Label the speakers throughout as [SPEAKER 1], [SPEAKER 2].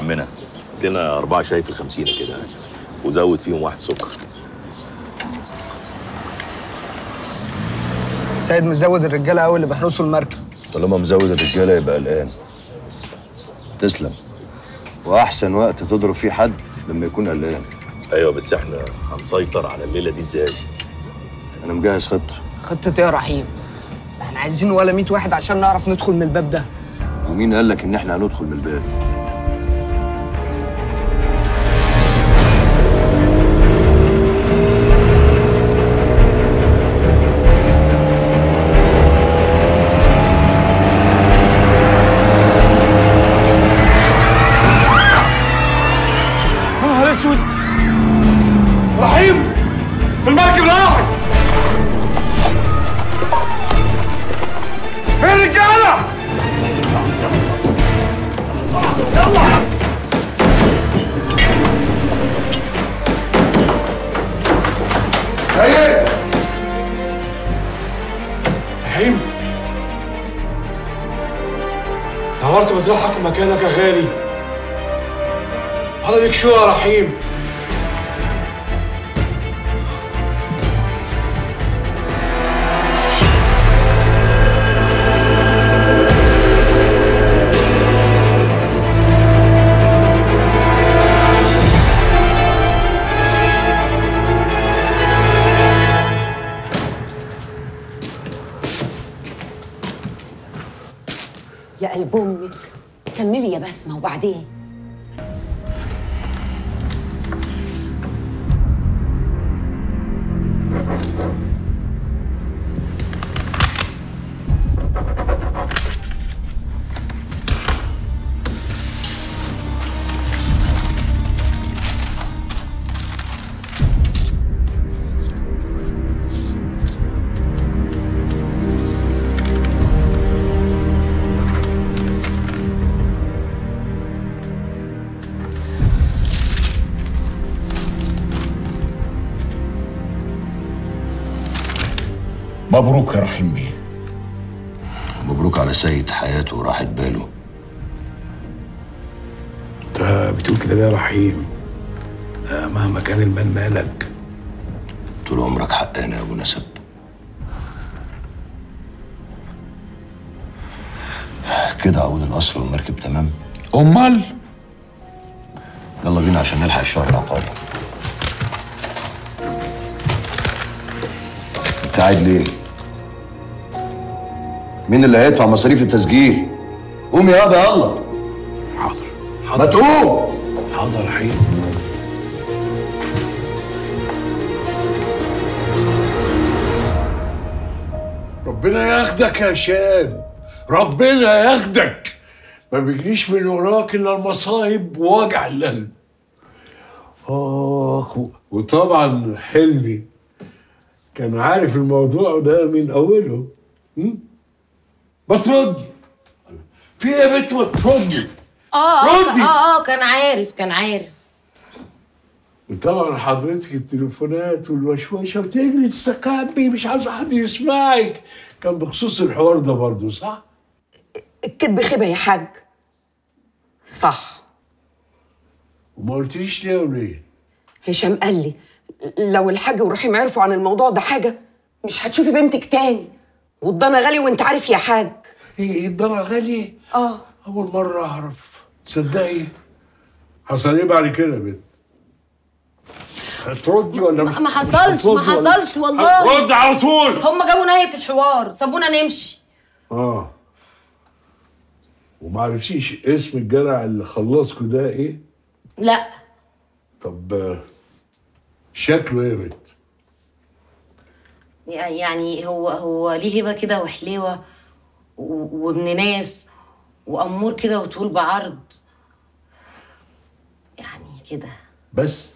[SPEAKER 1] عمنا هات لنا أربعة شاي في الخمسينة كده وزود فيهم واحد سكر
[SPEAKER 2] سيد مزود الرجاله قوي اللي بيحرسوا المركب
[SPEAKER 3] طالما مزود الرجاله يبقى قلقان تسلم واحسن وقت تضرب فيه حد لما يكون قلقان
[SPEAKER 1] أيوة بس إحنا هنسيطر على الليلة دي إزاي؟
[SPEAKER 3] انا مجهز خطه
[SPEAKER 2] خطه ايه يا رحيم احنا عايزين ولا 100 واحد عشان نعرف ندخل من الباب ده
[SPEAKER 3] ومين قال لك ان احنا هندخل من الباب
[SPEAKER 4] يا نهار اسود رحيم المركب راحت فين الرجاله؟ يلا
[SPEAKER 3] سيد
[SPEAKER 4] رحيم نورت مطرحك ومكانك يا غالي على ليك شو يا رحيم
[SPEAKER 5] يا قلب امك كملي يا بسمه وبعدين
[SPEAKER 6] مبروك يا رحيم بيه
[SPEAKER 3] مبروك على سيد حياته وراحت باله
[SPEAKER 4] انت بتقول كده ليه يا رحيم ده مهما كان المال مالك
[SPEAKER 3] طول عمرك حقاني يا ابو نسب كده عقود القصر والمركب تمام
[SPEAKER 6] امال
[SPEAKER 3] يلا بينا عشان نلحق الشهر العقاري انت قاعد ليه؟ مين اللي هيدفع مصاريف التسجيل؟ قوم يابا يلا
[SPEAKER 4] حاضر
[SPEAKER 3] ما تقوم
[SPEAKER 4] حاضر يا رحيم ربنا ياخدك يا هشام ربنا ياخدك ما بيجريش من وراك الا المصايب ووجع القلب اخ و- وطبعا حلمي كان عارف الموضوع ده من اوله م? ما تردي في ايه يا بنت ما تردي
[SPEAKER 7] اه اه
[SPEAKER 4] ردي.
[SPEAKER 7] اه اه كان عارف كان عارف
[SPEAKER 4] وطبعا حضرتك التليفونات والوشوشه وتجري تستخبي مش عايزه حد يسمعك كان بخصوص الحوار ده برضه صح؟
[SPEAKER 5] الكذب خيبه يا حاج صح
[SPEAKER 4] وما قلتليش ليه وليه؟
[SPEAKER 5] هشام قال لي لو الحاج ورحيم عرفوا عن الموضوع ده حاجه مش هتشوفي بنتك تاني والضنا غالي وانت عارف يا حاج
[SPEAKER 4] ايه ايه الضنا غالي؟
[SPEAKER 5] اه
[SPEAKER 4] اول مره اعرف تصدقي حصل ايه بعد كده يا بنت؟ هتردي ولا مش
[SPEAKER 7] ما حصلش ما
[SPEAKER 4] هتردي ولا-
[SPEAKER 7] حصلش والله
[SPEAKER 4] رد على طول
[SPEAKER 7] هم جابوا نهايه الحوار سابونا نمشي
[SPEAKER 4] اه وما عرفتيش اسم الجدع اللي خلصكوا ده ايه؟
[SPEAKER 7] لا
[SPEAKER 4] طب آه، شكله ايه يا بنت؟
[SPEAKER 7] يعني هو هو ليه هبه كده وحليوه و- وابن ناس وامور كده وطول بعرض يعني كده
[SPEAKER 4] بس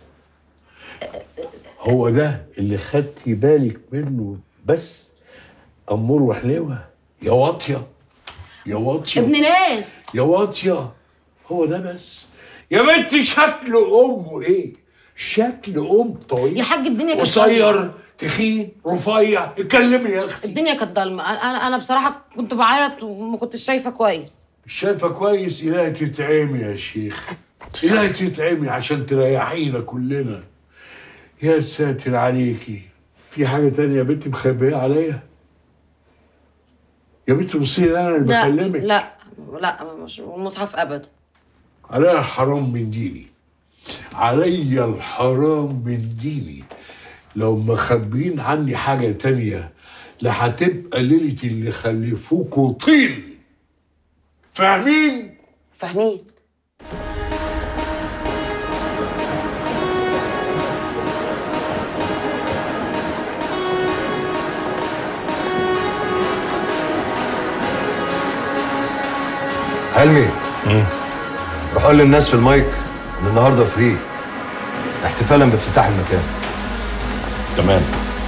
[SPEAKER 4] هو ده اللي خدتي بالك منه بس أمور وحليوة يا واطية يا واطية
[SPEAKER 7] ابن ناس
[SPEAKER 4] يا واطية هو ده بس يا بنتي شكل أمه إيه؟ شكل أم طويل
[SPEAKER 7] يا حاج الدنيا كانت
[SPEAKER 4] قصير تخين رفيع اتكلمي يا أختي
[SPEAKER 7] الدنيا كانت ضلمه انا انا بصراحه كنت بعيط وما كنتش شايفه كويس
[SPEAKER 4] مش شايفة كويس إلهي تتعمي يا شيخ إلهي تتعمي عشان تريحينا كلنا يا ساتر عليكي في حاجة تانية يا بنتي مخبية عليا يا بنتي بصي انا اللي
[SPEAKER 7] لا
[SPEAKER 4] بكلمك
[SPEAKER 7] لا لا مش المصحف ابدا
[SPEAKER 4] عليا الحرام من ديني عليا الحرام من ديني لو مخبين عني حاجة تانية لا هتبقى ليلة اللي خلفوكوا طين فاهمين؟
[SPEAKER 5] فاهمين
[SPEAKER 3] حلمي روح قول للناس في المايك ان النهارده فري احتفالا بافتتاح المكان
[SPEAKER 1] تمام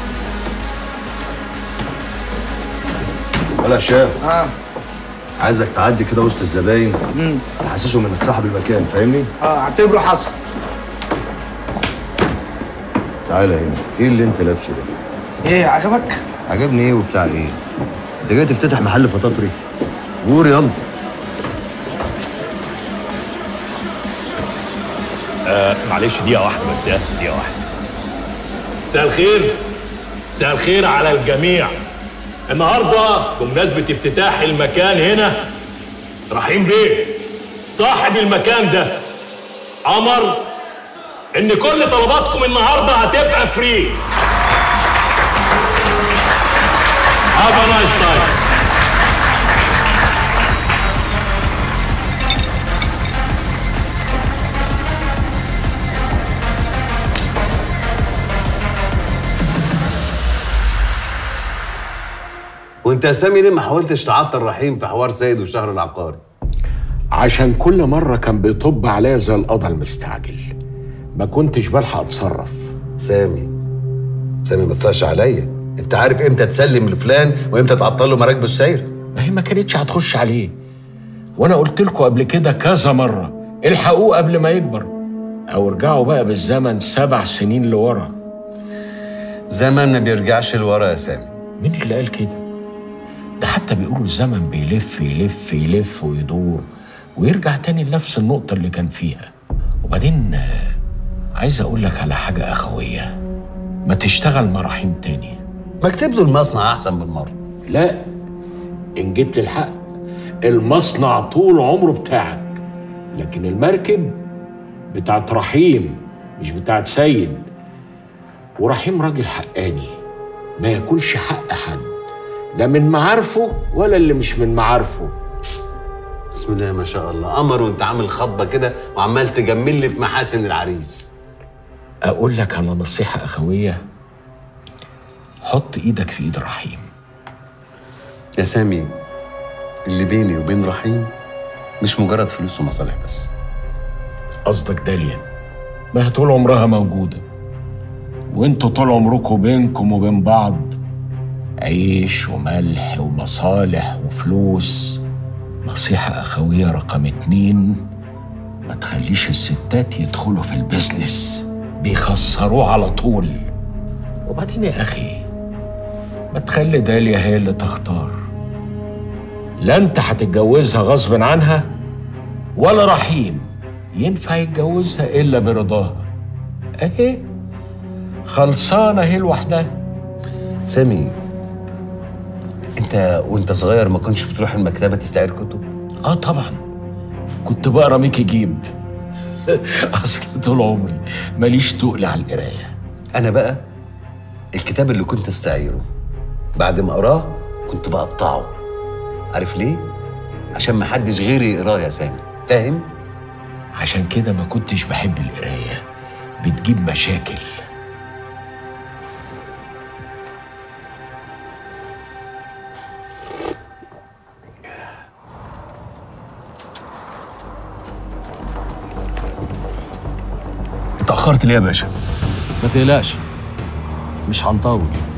[SPEAKER 3] ولا شاب
[SPEAKER 2] اه
[SPEAKER 3] عايزك تعدي كده وسط الزباين تحسسهم انك صاحب المكان فاهمني؟
[SPEAKER 2] اه اعتبره حصل
[SPEAKER 3] تعالى هنا ايه اللي انت لابسه ده؟
[SPEAKER 2] ايه عجبك؟
[SPEAKER 3] عجبني ايه وبتاع ايه؟ انت جاي تفتتح محل فطاطري؟ قول يلا
[SPEAKER 1] معلش دقيقة واحدة بس يا دقيقة واحدة مساء الخير مساء الخير على الجميع النهاردة بمناسبة افتتاح المكان هنا رحيم بيه صاحب المكان ده أمر إن كل طلباتكم النهاردة هتبقى فري Have a nice time.
[SPEAKER 8] وانت يا سامي ليه ما حاولتش تعطل رحيم في حوار سيد والشهر العقاري
[SPEAKER 6] عشان كل مرة كان بيطب عليا زي القضا المستعجل ما كنتش بلحق اتصرف
[SPEAKER 8] سامي سامي ما تصحش عليا انت عارف امتى تسلم لفلان وامتى تعطل له مراكبه السير
[SPEAKER 6] ما هي ما كانتش هتخش عليه وانا قلت لكم قبل كده كذا مرة الحقوه قبل ما يكبر او ارجعوا بقى بالزمن سبع سنين لورا
[SPEAKER 8] زمن ما بيرجعش لورا يا سامي
[SPEAKER 6] مين اللي قال كده ده حتى بيقولوا الزمن بيلف يلف يلف ويدور ويرجع تاني لنفس النقطة اللي كان فيها وبعدين آه، عايز أقول لك على حاجة أخوية ما تشتغل مع رحيم تاني
[SPEAKER 8] ما اكتب له المصنع احسن بالمره
[SPEAKER 6] لا إن جبت الحق المصنع طول عمره بتاعك لكن المركب بتاعت رحيم مش بتاعت سيد ورحيم راجل حقاني ما ياكلش حق حد لا من معارفه ولا اللي مش من معارفه
[SPEAKER 8] بسم الله ما شاء الله قمر وانت عامل خطبه كده وعمال تجمل لي في محاسن العريس
[SPEAKER 6] أقول لك على نصيحة أخوية حط إيدك في إيد رحيم
[SPEAKER 8] يا سامي اللي بيني وبين رحيم مش مجرد فلوس ومصالح بس
[SPEAKER 6] قصدك داليا ما هي طول عمرها موجودة وانتوا طول عمركم بينكم وبين بعض عيش وملح ومصالح وفلوس نصيحة أخوية رقم اتنين ما تخليش الستات يدخلوا في البيزنس بيخسروه على طول وبعدين يا أخي ما تخلي داليا هي اللي تختار لا انت هتتجوزها غصب عنها ولا رحيم ينفع يتجوزها الا برضاها اهي خلصانه اهي لوحدها
[SPEAKER 8] سامي انت وانت صغير ما كنتش بتروح المكتبه تستعير كتب
[SPEAKER 6] اه طبعا كنت بقرا ميكي جيب اصل طول عمري ماليش تقل على القرايه
[SPEAKER 8] انا بقى الكتاب اللي كنت استعيره بعد ما اقراه كنت بقطعه عارف ليه عشان ما حدش غيري يقراه يا سامي فاهم
[SPEAKER 6] عشان كده ما كنتش بحب القرايه بتجيب مشاكل
[SPEAKER 1] اتأخرت ليه يا باشا؟
[SPEAKER 9] ما تقلقش مش هنطول